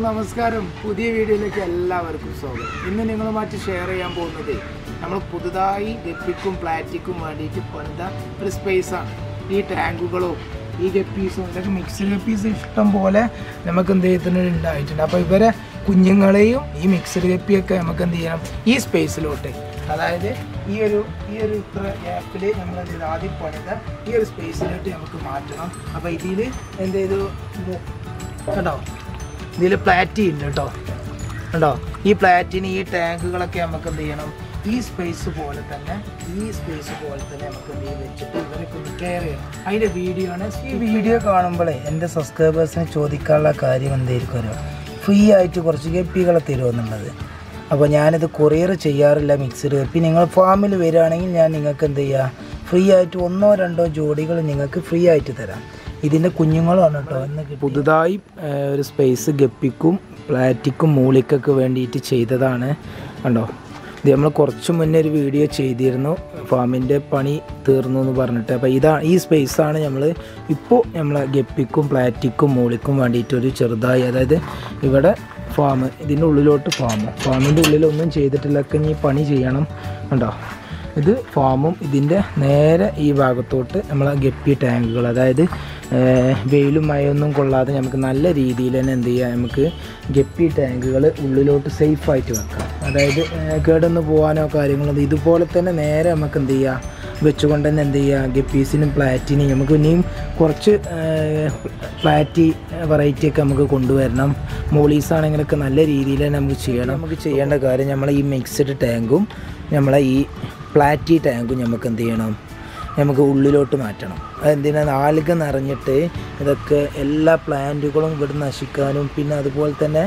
നമസ്കാരം പുതിയ വീഡിയോയിലേക്ക് എല്ലാവർക്കും സ്വാഗതം ഇന്ന് നിങ്ങളുമായിട്ട് ഷെയർ ചെയ്യാൻ പോകുന്നത് നമ്മൾ പുതുതായി ഗപ്പിക്കും പ്ലാറ്റിക്കും വേണ്ടിയിട്ട് പണിത ഒരു സ്പേസാണ് ഈ ടാങ്കുകളും ഈ ഗപ്പീസും ഇതൊക്കെ മിക്സഡ് ഗപ്പീസ് ഇഷ്ടം പോലെ നമുക്ക് എന്ത് ചെയ്തിട്ടുണ്ട് ഉണ്ടായിട്ടുണ്ട് അപ്പോൾ ഇവരെ കുഞ്ഞുങ്ങളെയും ഈ മിക്സഡ് ഗപ്പിയൊക്കെ നമുക്ക് എന്ത് ചെയ്യണം ഈ സ്പേസിലോട്ട് അതായത് ഈ ഒരു ഈ ഒരു ഇത്ര ഗ്യാപ്പിൽ നമ്മൾ എന്ത് ചെയ്ത് ആദ്യം പണിത ഈ ഒരു സ്പേസിലോട്ട് നമുക്ക് മാറ്റണം അപ്പോൾ ഇതിൽ എന്ത് ചെയ്തു മു- കേട്ടോ ഇതിൽ പ്ലാറ്റി ഉണ്ട് കേട്ടോ കണ്ടോ ഈ പ്ലാറ്റിന് ഈ ടാങ്കുകളൊക്കെ നമുക്ക് എന്ത് ചെയ്യണം ഈ സ്പേസ് പോലെ തന്നെ ഈ സ്പേസ് പോലെ തന്നെ നമുക്ക് എന്ത് ചെയ്ത് വെച്ചിട്ട് ഇവരൊക്കെ ഒന്ന് കെയർ ചെയ്യണം അതിൻ്റെ വീഡിയോ ആണ് ഈ വീഡിയോ കാണുമ്പോഴേ എൻ്റെ സബ്സ്ക്രൈബേഴ്സിന് ചോദിക്കാനുള്ള കാര്യം എന്തായിരിക്കും അറിയോ ഫ്രീ ആയിട്ട് കുറച്ച് ഗപ്പികളെ തരുമെന്നുള്ളത് അപ്പോൾ ഞാനിത് കൊറിയർ ചെയ്യാറില്ല മിക്സഡ് ഗപ്പി നിങ്ങൾ ഫാമിൽ വരികയാണെങ്കിൽ ഞാൻ നിങ്ങൾക്ക് എന്ത് ചെയ്യുക ഫ്രീ ആയിട്ട് ഒന്നോ രണ്ടോ ജോഡികൾ നിങ്ങൾക്ക് ഫ്രീ ആയിട്ട് തരാം ഇതിൻ്റെ കുഞ്ഞുങ്ങളാണ് കേട്ടോ ഇന്ന് പുതുതായി ഒരു സ്പേസ് ഗപ്പിക്കും പ്ലാറ്റിക്കും മൂളിക്കൊക്കെ വേണ്ടിയിട്ട് ചെയ്തതാണ് കണ്ടോ ഇത് നമ്മൾ കുറച്ച് മുന്നേ ഒരു വീഡിയോ ചെയ്തിരുന്നു ഫാമിൻ്റെ പണി തീർന്നു എന്ന് പറഞ്ഞിട്ട് അപ്പോൾ ഇതാണ് ഈ സ്പേസാണ് നമ്മൾ ഇപ്പോൾ നമ്മൾ ഗപ്പിക്കും പ്ലാറ്റിക്കും മൂളിക്കും വേണ്ടിയിട്ട് ഒരു ചെറുതായി അതായത് ഇവിടെ ഫാം ഇതിൻ്റെ ഉള്ളിലോട്ട് ഫാം ഫാമിൻ്റെ ഉള്ളിലൊന്നും ചെയ്തിട്ടില്ല ഒക്കെ ഇനി പണി ചെയ്യണം കണ്ടോ ഇത് ഫാമും ഇതിൻ്റെ നേരെ ഈ ഭാഗത്തോട്ട് നമ്മൾ ഗപ്പി ടാങ്കുകൾ അതായത് ഏർ, വെയിലും മഴയൊന്നും കൊള്ളാതെ നമുക്ക് നല്ല രീതിയിൽ തന്നെ എന്ത് ചെയ്യാം നമുക്ക് ഗപ്പി ടാങ്കുകൾ ഉള്ളിലോട്ട് സേഫായിട്ട് വെക്കാം അതായത് ഏർ, കേടൊന്ന് പോകാനോ കാര്യങ്ങളോ ഒന്നും ഇതുപോലെ തന്നെ നേരെ നമുക്ക് എന്ത് ചെയ്യാം വെച്ചുകൊണ്ട് തന്നെ എന്ത് ചെയ്യുക ഗപ്പീസിനും പ്ലാറ്റിനും നമുക്ക് ഇനിയും കുറച്ച് ഏർ, പ്ലാറ്റി വെറൈറ്റി ഒക്കെ നമുക്ക് കൊണ്ടുവരണം മോളീസ് ആണെങ്കിലൊക്കെ നല്ല രീതിയിൽ തന്നെ നമുക്ക് ചെയ്യണം നമുക്ക് ചെയ്യേണ്ട കാര്യം നമ്മളെ ഈ മിക്സഡ് ടാങ്കും നമ്മളെ ഈ പ്ലാറ്റി ടാങ്കും നമുക്ക് എന്ത് ചെയ്യണം നമുക്ക് ഉള്ളിലോട്ട് മാറ്റണം അതെന്തിനാണ് ആലുക നിറഞ്ഞിട്ട് ഇതൊക്കെ എല്ലാ പ്ലാന്റുകളും ഇവിടെ നശിക്കാനും പിന്നെ അതുപോലെ തന്നെ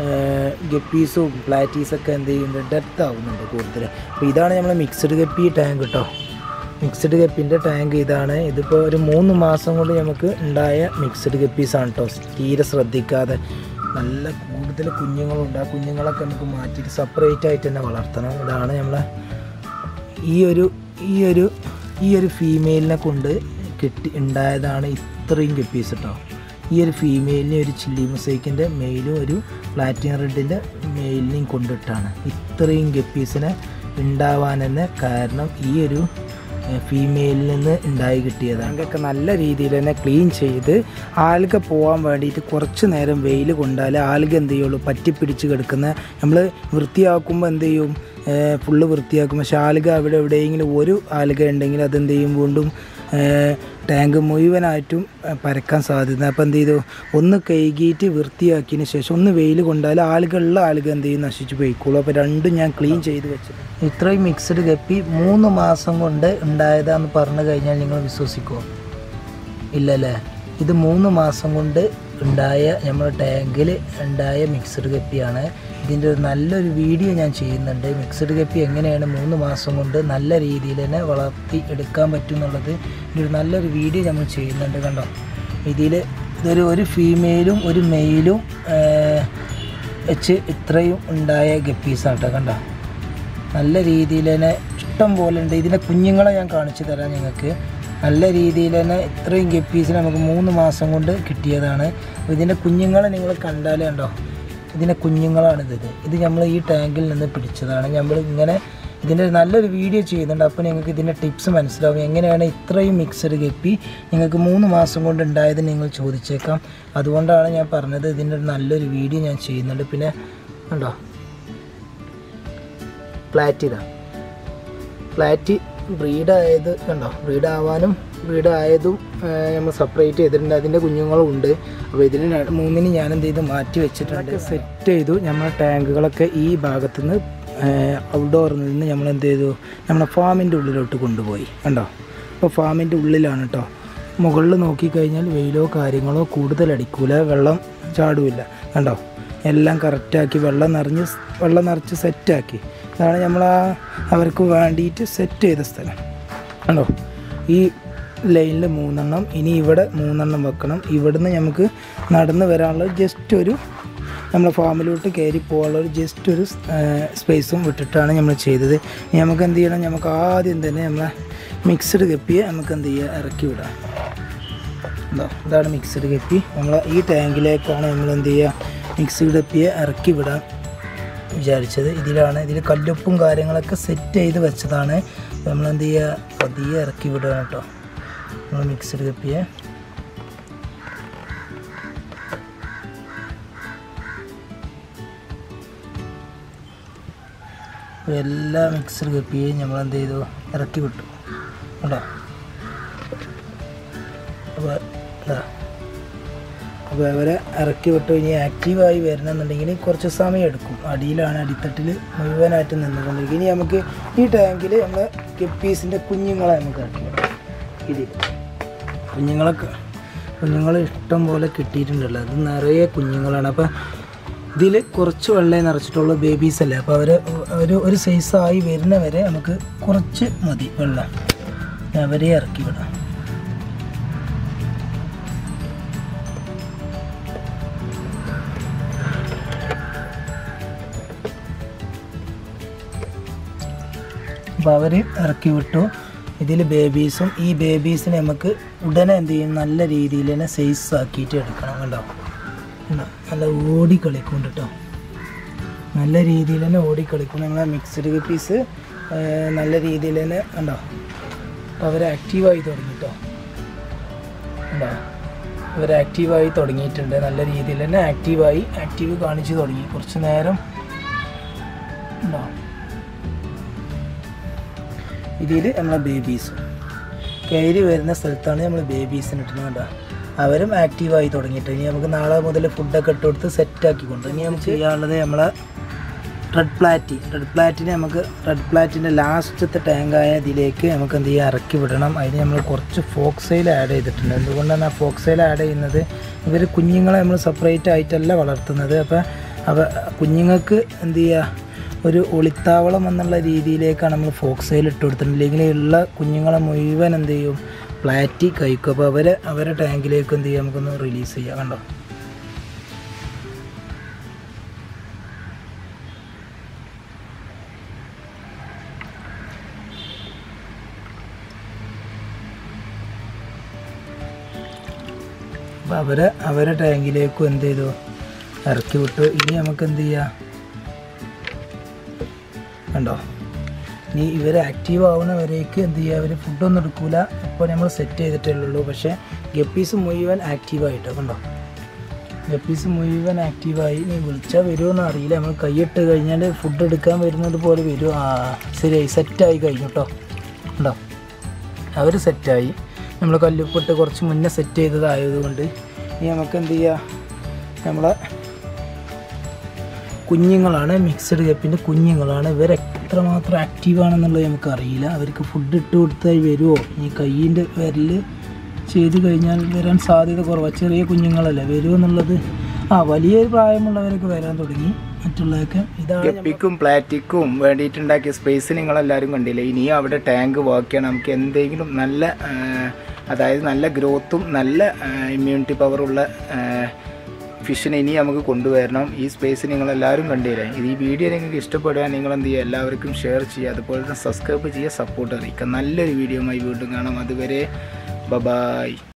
ഗപ്പീസും പ്ലാറ്റീസൊക്കെ എന്ത് ചെയ്യുന്നുണ്ട് ഡെപ്ത് ആവുന്നുണ്ട് കൂടുതൽ അപ്പോൾ ഇതാണ് നമ്മൾ മിക്സഡ് ഗപ്പി ടാങ്ക് കേട്ടോ മിക്സഡ് ഗപ്പിൻ്റെ ടാങ്ക് ഇതാണ് ഇതിപ്പോൾ ഒരു മൂന്ന് മാസം കൊണ്ട് നമുക്ക് ഉണ്ടായ മിക്സഡ് ഗപ്പീസാണ് കേട്ടോ തീരെ ശ്രദ്ധിക്കാതെ നല്ല കൂടുതൽ കുഞ്ഞുങ്ങളുണ്ട് ആ കുഞ്ഞുങ്ങളൊക്കെ നമുക്ക് മാറ്റിയിട്ട് സെപ്പറേറ്റ് ആയിട്ട് തന്നെ വളർത്തണം ഇതാണ് നമ്മളെ ഈ ഒരു ഈ ഒരു ഈ ഒരു ഫീമെയിലിനെ കൊണ്ട് കിട്ടി ഉണ്ടായതാണ് ഇത്രയും ഗപ്പീസ് കേട്ടോ ഈ ഒരു ഫീമെയിലിനെ ഒരു ചില്ലി മൊസൈക്കിൻ്റെ മെയിലും ഒരു പ്ലാറ്റിനം റെഡിൻ്റെ മെയിലിനെയും കൊണ്ടിട്ടാണ് ഇത്രയും ഗപ്പീസിനെ ഉണ്ടാവാൻ തന്നെ കാരണം ഈ ഒരു ഫീമെയിലിൽ നിന്ന് ഉണ്ടായി കിട്ടിയതാണ് അതൊക്കെ നല്ല രീതിയിൽ തന്നെ ക്ലീൻ ചെയ്ത് ആൽഗ പോകാൻ വേണ്ടിയിട്ട് കുറച്ച് നേരം വെയിൽ കൊണ്ടാൽ ആൽഗ എന്ത് ചെയ്യുള്ളൂ പറ്റിപ്പിടിച്ച് കിടക്കുന്ന നമ്മൾ വൃത്തിയാക്കുമ്പോൾ എന്ത് ചെയ്യും ഫുള്ള് വൃത്തിയാക്കും പക്ഷേ ആൽഗ അവിടെ എവിടെയെങ്കിലും ഒരു ആൽഗ ഉണ്ടെങ്കിൽ അതെന്ത് ചെയ്യും വീണ്ടും ടാങ്ക് മുഴുവനായിട്ടും ഏ, പരക്കാൻ സാധ്യത അപ്പോൾ എന്ത് ചെയ്തു ഒന്ന് കഴുകിയിട്ട് വൃത്തിയാക്കിയതിന് ശേഷം ഒന്ന് വെയിൽ കൊണ്ടാൽ ആളുകളുള്ള ആളുകൾ എന്ത് ചെയ്യും നശിച്ചു പോയിക്കോളൂ അപ്പോൾ രണ്ടും ഞാൻ ക്ലീൻ ചെയ്ത് വെച്ചു ഇത്രയും മിക്സഡ് ഗപ്പി മൂന്ന് മാസം കൊണ്ട് ഉണ്ടായതാന്ന് പറഞ്ഞു കഴിഞ്ഞാൽ നിങ്ങൾ വിശ്വസിക്കുമോ ഇല്ലല്ലേ ഇത് മൂന്ന് മാസം കൊണ്ട് ഉണ്ടായ നമ്മുടെ ടാങ്കിൽ ഉണ്ടായ മിക്സഡ് ഗപ്പിയാണ് ഇതിൻ്റെ ഒരു നല്ലൊരു വീഡിയോ ഞാൻ ചെയ്യുന്നുണ്ട് മിക്സഡ് ഗപ്പി എങ്ങനെയാണ് മൂന്ന് മാസം കൊണ്ട് നല്ല രീതിയിൽ തന്നെ വളർത്തി എടുക്കാൻ പറ്റും എന്നുള്ളത് ഇതിൻ്റെ ഒരു നല്ലൊരു വീഡിയോ നമ്മൾ ചെയ്യുന്നുണ്ട് കണ്ടോ ഇതിൽ ഇതൊരു ഒരു ഫീമെയിലും ഒരു മെയിലും വെച്ച് ഇത്രയും ഉണ്ടായ ഗപ്പീസാണ് കേട്ടോ കണ്ടോ നല്ല രീതിയിൽ തന്നെ ഇഷ്ടം പോലെ ഉണ്ട് ഇതിൻ്റെ കുഞ്ഞുങ്ങളെ ഞാൻ കാണിച്ചു തരാം നിങ്ങൾക്ക് നല്ല രീതിയിൽ തന്നെ ഇത്രയും ഗപ്പീസിന് നമുക്ക് മൂന്ന് മാസം കൊണ്ട് കിട്ടിയതാണ് അപ്പോൾ ഇതിൻ്റെ കുഞ്ഞുങ്ങളെ നിങ്ങൾ കണ്ടാലേ ഉണ്ടോ ഇതിൻ്റെ കുഞ്ഞുങ്ങളാണിത് ഇത് നമ്മൾ ഈ ടാങ്കിൽ നിന്ന് പിടിച്ചതാണ് നമ്മൾ ഇങ്ങനെ ഇതിൻ്റെ നല്ലൊരു വീഡിയോ ചെയ്യുന്നുണ്ട് അപ്പോൾ നിങ്ങൾക്ക് ഇതിൻ്റെ ടിപ്സ് മനസ്സിലാവും എങ്ങനെയാണ് ഇത്രയും മിക്സഡ് ഗപ്പി നിങ്ങൾക്ക് മൂന്ന് മാസം കൊണ്ട് ഉണ്ടായത് നിങ്ങൾ ചോദിച്ചേക്കാം അതുകൊണ്ടാണ് ഞാൻ പറഞ്ഞത് ഇതിൻ്റെ ഒരു നല്ലൊരു വീഡിയോ ഞാൻ ചെയ്യുന്നുണ്ട് പിന്നെ ഉണ്ടോ ഫ്ലാറ്റ് ഇതാ ഫ്ലാറ്റ് ബ്രീഡ് ആയത് കണ്ടോ ബ്രീഡ് ആവാനും ബ്രീഡ് ആയതും നമ്മൾ സെപ്പറേറ്റ് ചെയ്തിട്ടുണ്ട് അതിൻ്റെ കുഞ്ഞുങ്ങളും ഉണ്ട് അപ്പോൾ ഇതിന് ര- മൂന്നിന് ഞാൻ എന്ത് ചെയ്തു മാറ്റി വെച്ചിട്ടുണ്ട് സെറ്റ് ചെയ്തു നമ്മൾ ടാങ്കുകളൊക്കെ ഈ ഭാഗത്തുനിന്ന് ഔട്ട്ഡോറിൽ നിന്ന് നമ്മൾ എന്ത് ചെയ്തു നമ്മളെ ഫാമിൻ്റെ ഉള്ളിലോട്ട് കൊണ്ടുപോയി കണ്ടോ അപ്പോൾ ഫാമിൻ്റെ ഉള്ളിലാണ് കേട്ടോ മുകളിൽ നോക്കിക്കഴിഞ്ഞാൽ വെയിലോ കാര്യങ്ങളോ കൂടുതൽ അടിക്കൂല വെള്ളം ചാടുമില്ല കണ്ടോ എല്ലാം കറക്റ്റാക്കി വെള്ളം നിറഞ്ഞ് സ്- വെള്ളം നിറച്ച് സെറ്റാക്കി ഇതാണ് നമ്മൾ ആ അവർക്ക് വേണ്ടിയിട്ട് സെറ്റ് ചെയ്ത സ്ഥലം കണ്ടോ ഈ ലൈനിൽ മൂന്നെണ്ണം ഇനി ഇവിടെ മൂന്നെണ്ണം വെക്കണം ഇവിടുന്ന് നമുക്ക് നടന്ന് വരാനുള്ള ജസ്റ്റ് ഒരു നമ്മളെ ഫാമിലോട്ട് കയറി പോകാനുള്ള ഒരു ജസ്റ്റ് ഒരു സ്പേസും വിട്ടിട്ടാണ് നമ്മൾ ചെയ്തത് ഇനി നമുക്ക് എന്ത് ചെയ്യണം നമുക്ക് ആദ്യം തന്നെ നമ്മളെ മിക്സഡ് കപ്പിയെ നമുക്ക് എന്ത് ചെയ്യുക ഇറക്കി വിടാം ഇതാ ഇതാണ് മിക്സഡ് കപ്പി നമ്മൾ ഈ ടാങ്കിലേക്കാണ് നമ്മൾ എന്ത് ചെയ്യുക മിക്സി ഡപ്പിയെ ഇറക്കി വിടാൻ വിചാരിച്ചത് ഇതിലാണ് ഇതിൽ കല്ലുപ്പും കാര്യങ്ങളൊക്കെ സെറ്റ് ചെയ്ത് വെച്ചതാണ് നമ്മൾ എന്ത് ചെയ്യുക പതിയെ ഇറക്കി വിടുകയാണ് കേട്ടോ നമ്മൾ മിക്സഡ് കപ്പിയെ അപ്പോൾ എല്ലാ മിക്സഡ് കപ്പിയെയും നമ്മൾ എന്ത് ചെയ്തു ഇറക്കി വിട്ടു കേട്ടോ അപ്പോൾ ഇതാ അപ്പോൾ അവരെ ഇറക്കി വിട്ട് ഇനി ആക്റ്റീവായി വരണമെന്നുണ്ടെങ്കിൽ കുറച്ച് സമയം എടുക്കും അടിയിലാണ് അടിത്തട്ടിൽ മുഴുവനായിട്ട് നിന്നുകൊണ്ടിരിക്കും ഇനി നമുക്ക് ഈ ടാങ്കിൽ നമ്മൾ കെപ്പീസിൻ്റെ കുഞ്ഞുങ്ങളെ നമുക്ക് ഇറക്കി വിടാം ഇതിൽ കുഞ്ഞുങ്ങളൊക്കെ കുഞ്ഞുങ്ങൾ ഇഷ്ടം പോലെ കിട്ടിയിട്ടുണ്ടല്ലോ അത് നിറയെ കുഞ്ഞുങ്ങളാണ് അപ്പോൾ ഇതിൽ കുറച്ച് വെള്ളമേ നിറച്ചിട്ടുള്ളൂ ബേബീസ് അല്ലേ അപ്പോൾ അവർ ഒരു ഒരു സൈസായി വരുന്ന വരെ നമുക്ക് കുറച്ച് മതി വെള്ളം അവരെ ഇറക്കി വിടാം അപ്പോൾ അവർ ഇറക്കി വിട്ടു ഇതിൽ ബേബീസും ഈ ബേബീസിനെ നമുക്ക് ഉടനെ എന്ത് ചെയ്യും നല്ല രീതിയിൽ തന്നെ സൈസ് ആക്കിയിട്ട് എടുക്കണം കണ്ടോ കണ്ടോ? നല്ല ഓടി കളിക്കും കേട്ടോ നല്ല രീതിയിൽ തന്നെ ഓടി കളിക്കും നമ്മളെ മിക്സഡ് പീസ് നല്ല രീതിയിൽ തന്നെ കണ്ടോ അപ്പോൾ അവർ ആക്റ്റീവായി തുടങ്ങി കേട്ടോ കണ്ടോ അവർ ആക്റ്റീവായി തുടങ്ങിയിട്ടുണ്ട് നല്ല രീതിയിൽ തന്നെ ആക്റ്റീവായി ആക്റ്റീവ് കാണിച്ചു തുടങ്ങി കുറച്ച് നേരം ഉണ്ടോ ഇതിൽ നമ്മളെ ബേബീസും കയറി വരുന്ന സ്ഥലത്താണ് നമ്മൾ ബേബീസിന് ഇട്ടുന്നത് കേട്ടോ അവരും ആക്റ്റീവായി തുടങ്ങിയിട്ട് ഇനി നമുക്ക് നാളെ മുതൽ ഫുഡൊക്കെ ഇട്ട് കൊടുത്ത് സെറ്റാക്കി കൊണ്ട് ഇനി നമുക്ക് ചെയ്യാനുള്ളത് നമ്മളെ റെഡ് പ്ലാറ്റി റെഡ് പ്ലാറ്റിനെ നമുക്ക് റെഡ് പ്ലാറ്റിൻ്റെ ലാസ്റ്റത്തെ ടാങ്കായ ഇതിലേക്ക് നമുക്ക് എന്ത് ചെയ്യുക ഇറക്കി വിടണം അതിന് നമ്മൾ കുറച്ച് ഫോക്സൈൽ ആഡ് ചെയ്തിട്ടുണ്ട് എന്തുകൊണ്ടാണ് ആ ഫോക്സൈൽ ആഡ് ചെയ്യുന്നത് ഇവർ കുഞ്ഞുങ്ങളെ നമ്മൾ സെപ്പറേറ്റ് ആയിട്ടല്ല വളർത്തുന്നത് അപ്പോൾ അവ കുഞ്ഞുങ്ങൾക്ക് എന്ത് ചെയ്യുക ഒരു ഒളിത്താവളം എന്നുള്ള രീതിയിലേക്കാണ് നമ്മൾ ഫോക്സൈൽ ഇട്ട് കൊടുത്തിട്ടുണ്ടെങ്കിൽ ഉള്ള കുഞ്ഞുങ്ങളെ മുഴുവൻ എന്ത് ചെയ്യും പ്ലാറ്റി കഴിക്കും അപ്പോൾ അവരെ അവരെ ടാങ്കിലേക്ക് എന്ത് ചെയ്യാം നമുക്കൊന്ന് റിലീസ് ചെയ്യാം കണ്ടോ അപ്പോൾ അവരെ അവരെ ടാങ്കിലേക്കും എന്ത് ചെയ്തു ഇറക്കി വിട്ടു ഇനി നമുക്ക് എന്ത് ചെയ്യാം കണ്ടോ ഇനി ഇവർ ആക്റ്റീവ് ആവുന്നവരേക്ക് എന്ത് ചെയ്യുക അവർ ഫുഡൊന്നും എടുക്കൂല ഇപ്പോൾ നമ്മൾ സെറ്റ് ചെയ്തിട്ടേ ഉള്ളൂ പക്ഷേ ഗപ്പീസ് മുഴുവൻ ആക്റ്റീവായിട്ട് കണ്ടോ ഗപ്പീസ് മുഴുവൻ ആക്റ്റീവായി നീ വിളിച്ചാൽ വരുമോയെന്ന് അറിയില്ല നമ്മൾ കൈയിട്ട് കഴിഞ്ഞാൽ ഫുഡ് എടുക്കാൻ വരുന്നത് പോലെ വരും ആ ശരിയായി സെറ്റായി കഴിഞ്ഞു കേട്ടോ ഉണ്ടോ അവർ സെറ്റായി നമ്മൾ കല്ലുപ്പിട്ട് കുറച്ച് മുന്നേ സെറ്റ് ചെയ്തതായതുകൊണ്ട് ഇനി നമുക്ക് എന്ത് ചെയ്യുക നമ്മളെ കുഞ്ഞുങ്ങളാണ് മിക്സഡ് കപ്പിൻ്റെ കുഞ്ഞുങ്ങളാണ് ഇവർ എത്രമാത്രം ആക്റ്റീവ് ആണെന്നുള്ളത് നമുക്ക് അറിയില്ല അവർക്ക് ഫുഡ് ഇട്ട് കൊടുത്താൽ വരുമോ ഈ കയ്യിൻ്റെ വിരൽ ചെയ്ത് കഴിഞ്ഞാൽ വരാൻ സാധ്യത കുറവാണ് ചെറിയ കുഞ്ഞുങ്ങളല്ലേ വരുമോ എന്നുള്ളത് ആ വലിയ പ്രായമുള്ളവരൊക്കെ വരാൻ തുടങ്ങി മറ്റുള്ളതൊക്കെ ഇതാണ് ഗപ്പിക്കും പ്ലാറ്റിക്കും വേണ്ടിയിട്ടുണ്ടാക്കിയ സ്പേസ് നിങ്ങളെല്ലാവരും കണ്ടില്ലേ ഇനിയും അവിടെ ടാങ്ക് വാക്കിയാണ് നമുക്ക് എന്തെങ്കിലും നല്ല ആ, അതായത് നല്ല ഗ്രോത്തും നല്ല ഇമ്മ്യൂണിറ്റി പവറുള്ള ഫിഷിനെ ഇനി നമുക്ക് കൊണ്ടുവരണം ഈ സ്പേസ് നിങ്ങളെല്ലാവരും കണ്ടില്ലേ ഇത് ഈ വീഡിയോ നിങ്ങൾക്ക് ഇഷ്ടപ്പെടുക നിങ്ങൾ എന്ത് ചെയ്യുക എല്ലാവർക്കും ഷെയർ ചെയ്യുക അതുപോലെ തന്നെ സബ്സ്ക്രൈബ് ചെയ്യുക സപ്പോർട്ട് അറിയിക്കുക നല്ലൊരു വീഡിയോയുമായി വീണ്ടും കാണാം അതുവരെ ബബായ്